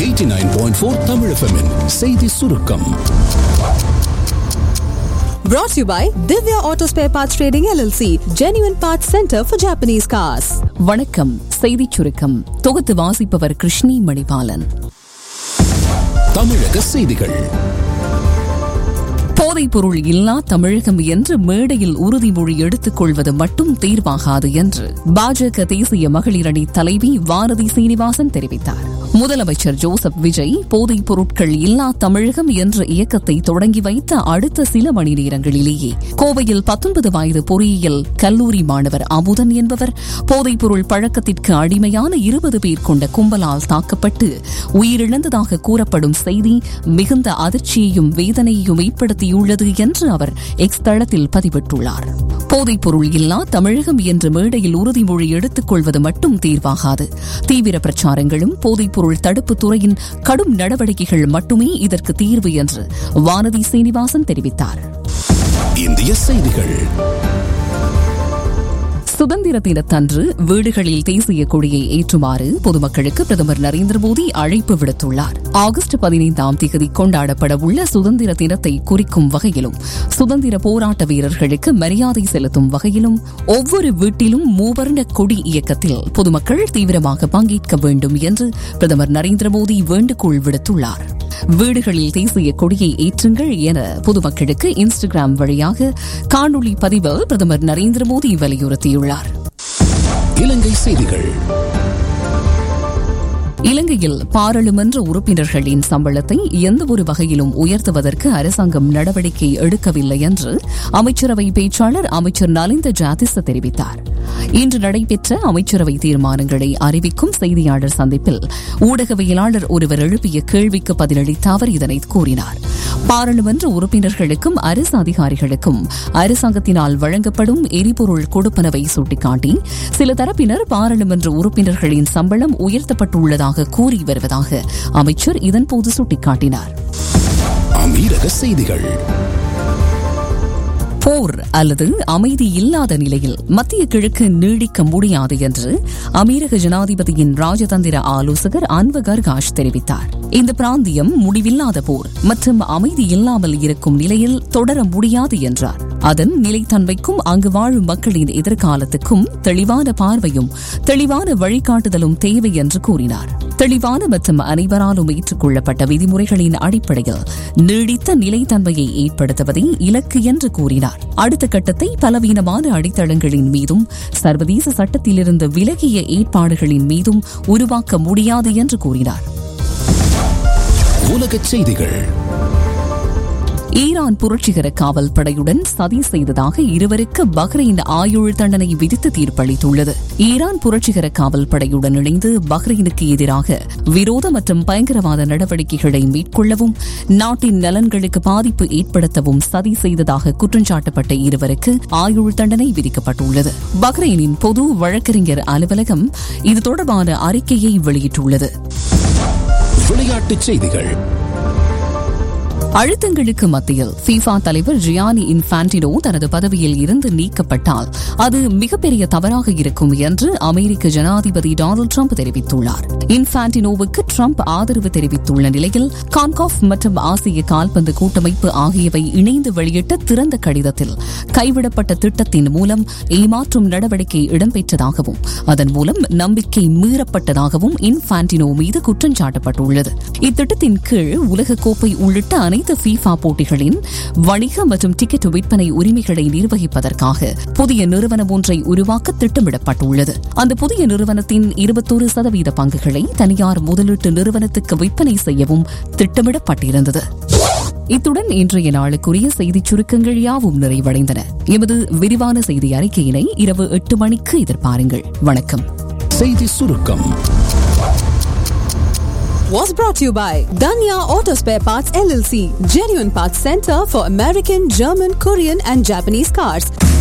Eighty nine point four Tamil எஃப்எம்மின் செய்தி சுருக்கம் Brought to you by Divya Auto Spare Parts Trading LLC, Genuine Parts Center for Japanese Cars. வணக்கம் செய்திச் சுருக்கம் தொகுத்து வாசிப்பவர் கிருஷ்ணி மணிபாலன் தமிழக செய்திகள் போதைப் பொருள் இல்லா தமிழகம் என்று மேடையில் உறுதிமொழி எடுத்துக் கொள்வது மட்டும் தீர்வாகாது என்று பாஜக தேசிய மகளிர் அணி தலைவி வானதி சீனிவாசன் தெரிவித்தார் முதலமைச்சர் ஜோசப் விஜய் போதைப் பொருட்கள் இல்லா தமிழகம் என்ற இயக்கத்தை தொடங்கி வைத்த அடுத்த சில மணி நேரங்களிலேயே கோவையில் பத்தொன்பது வயது பொறியியல் கல்லூரி மாணவர் அமுதன் என்பவர் போதைப் பொருள் பழக்கத்திற்கு அடிமையான இருபது பேர் கொண்ட கும்பலால் தாக்கப்பட்டு உயிரிழந்ததாக கூறப்படும் செய்தி மிகுந்த அதிர்ச்சியையும் வேதனையையும் ஏற்படுத்தியுள்ளது என்று அவர் எக்ஸ் தளத்தில் பதிவிட்டுள்ளார் போதைப் பொருள் இல்லா தமிழகம் என்ற மேடையில் உறுதிமொழி எடுத்துக் கொள்வது மட்டும் தீர்வாகாது தீவிர பிரச்சாரங்களும் போதைப் பொருள் தடுப்புத் துறையின் கடும் நடவடிக்கைகள் மட்டுமே இதற்கு தீர்வு என்று வானதி சீனிவாசன் தெரிவித்தார் இந்திய செய்திகள் சுதந்திர தினத்தன்று வீடுகளில் தேசிய கொடியை ஏற்றுமாறு பொதுமக்களுக்கு பிரதமர் நரேந்திர மோடி அழைப்பு விடுத்துள்ளார் ஆகஸ்ட் பதினைந்தாம் தேதி கொண்டாடப்பட உள்ள சுதந்திர தினத்தை குறிக்கும் வகையிலும் சுதந்திர போராட்ட வீரர்களுக்கு மரியாதை செலுத்தும் வகையிலும் ஒவ்வொரு வீட்டிலும் மூவர்ண கொடி இயக்கத்தில் பொதுமக்கள் தீவிரமாக பங்கேற்க வேண்டும் என்று பிரதமர் நரேந்திர மோடி வேண்டுகோள் விடுத்துள்ளார் வீடுகளில் தேசிய கொடியை ஏற்றுங்கள் என பொதுமக்களுக்கு இன்ஸ்டாகிராம் வழியாக காணொலி பதிவில் பிரதமர் நரேந்திர மோடி வலியுறுத்தியுள்ளார் இலங்கை செய்திகள் இலங்கையில் பாராளுமன்ற உறுப்பினர்களின் சம்பளத்தை எந்தவொரு வகையிலும் உயர்த்துவதற்கு அரசாங்கம் நடவடிக்கை எடுக்கவில்லை என்று அமைச்சரவை பேச்சாளர் அமைச்சர் நலிந்த ஜாதிச தெரிவித்தார் இன்று நடைபெற்ற அமைச்சரவை தீர்மானங்களை அறிவிக்கும் செய்தியாளர் சந்திப்பில் ஊடகவியலாளர் ஒருவர் எழுப்பிய கேள்விக்கு பதிலளித்த அவர் இதனை கூறினார் பாராளுமன்ற உறுப்பினர்களுக்கும் அரசு அதிகாரிகளுக்கும் அரசாங்கத்தினால் வழங்கப்படும் எரிபொருள் கொடுப்பனவை சுட்டிக்காட்டி சில தரப்பினர் பாராளுமன்ற உறுப்பினர்களின் சம்பளம் உயர்த்தப்பட்டுள்ளதாக கூறி வருவதாக அமைச்சர் இதன்போது சுட்டிக்காட்டினார் அமீரக செய்திகள் போர் அல்லது அமைதி இல்லாத நிலையில் மத்திய கிழக்கு நீடிக்க முடியாது என்று அமீரக ஜனாதிபதியின் ராஜதந்திர ஆலோசகர் அன்வகர் காஷ் தெரிவித்தார் இந்த பிராந்தியம் முடிவில்லாத போர் மற்றும் அமைதி இல்லாமல் இருக்கும் நிலையில் தொடர முடியாது என்றார் அதன் நிலைத்தன்மைக்கும் அங்கு வாழும் மக்களின் எதிர்காலத்துக்கும் தெளிவான பார்வையும் தெளிவான வழிகாட்டுதலும் தேவை என்று கூறினார் தெளிவான மற்றும் அனைவராலும் ஏற்றுக்கொள்ளப்பட்ட விதிமுறைகளின் அடிப்படையில் நீடித்த நிலைத்தன்மையை ஏற்படுத்துவதே இலக்கு என்று கூறினார் அடுத்த கட்டத்தை பலவீனமான அடித்தளங்களின் மீதும் சர்வதேச சட்டத்திலிருந்து விலகிய ஏற்பாடுகளின் மீதும் உருவாக்க முடியாது என்று கூறினார் உலக செய்திகள் ஈரான் புரட்சிகர காவல் படையுடன் சதி செய்ததாக இருவருக்கு பஹ்ரைன் ஆயுள் தண்டனை விதித்து தீர்ப்பளித்துள்ளது ஈரான் புரட்சிகர காவல் படையுடன் இணைந்து பஹ்ரைனுக்கு எதிராக விரோத மற்றும் பயங்கரவாத நடவடிக்கைகளை மேற்கொள்ளவும் நாட்டின் நலன்களுக்கு பாதிப்பு ஏற்படுத்தவும் சதி செய்ததாக குற்றஞ்சாட்டப்பட்ட இருவருக்கு ஆயுள் தண்டனை விதிக்கப்பட்டுள்ளது பஹ்ரைனின் பொது வழக்கறிஞர் அலுவலகம் இது தொடர்பான அறிக்கையை வெளியிட்டுள்ளது விளையாட்டுச் செய்திகள் அழுத்தங்களுக்கு மத்தியில் ஃபீஃபா தலைவர் ஜியானி இன்ஃபான்டினோ தனது பதவியில் இருந்து நீக்கப்பட்டால் அது மிகப்பெரிய தவறாக இருக்கும் என்று அமெரிக்க ஜனாதிபதி டொனால்டு ட்ரம்ப் தெரிவித்துள்ளார் இன்ஃபான்டினோவுக்கு ட்ரம்ப் ஆதரவு தெரிவித்துள்ள நிலையில் கான்காஃப் மற்றும் ஆசிய கால்பந்து கூட்டமைப்பு ஆகியவை இணைந்து வெளியிட்ட திறந்த கடிதத்தில் கைவிடப்பட்ட திட்டத்தின் மூலம் ஏமாற்றும் நடவடிக்கை இடம்பெற்றதாகவும் அதன் மூலம் நம்பிக்கை மீறப்பட்டதாகவும் இன்ஃபான்டினோ மீது குற்றஞ்சாட்டப்பட்டுள்ளது இத்திட்டத்தின் கீழ் உலகக்கோப்பை உள்ளிட்ட அனைத்து ஃபீஃபா போட்டிகளின் வணிக மற்றும் டிக்கெட் விற்பனை உரிமைகளை நிர்வகிப்பதற்காக புதிய நிறுவனம் ஒன்றை உருவாக்க திட்டமிடப்பட்டுள்ளது அந்த புதிய நிறுவனத்தின் இருபத்தோரு சதவீத பங்குகளை தனியார் முதலீட்டு நிறுவனத்துக்கு விற்பனை செய்யவும் திட்டமிடப்பட்டிருந்தது இத்துடன் இன்றைய நாளுக்குரிய செய்திச் சுருக்கங்கள் யாவும் நிறைவடைந்தன எமது விரிவான செய்தி அறிக்கையினை இரவு எட்டு மணிக்கு எதிர்பாருங்கள் வணக்கம் செய்தி சுருக்கம் Was brought to you by Danya Auto Spare Parts LLC, Genuine Parts Center for American, German, Korean, and Japanese cars.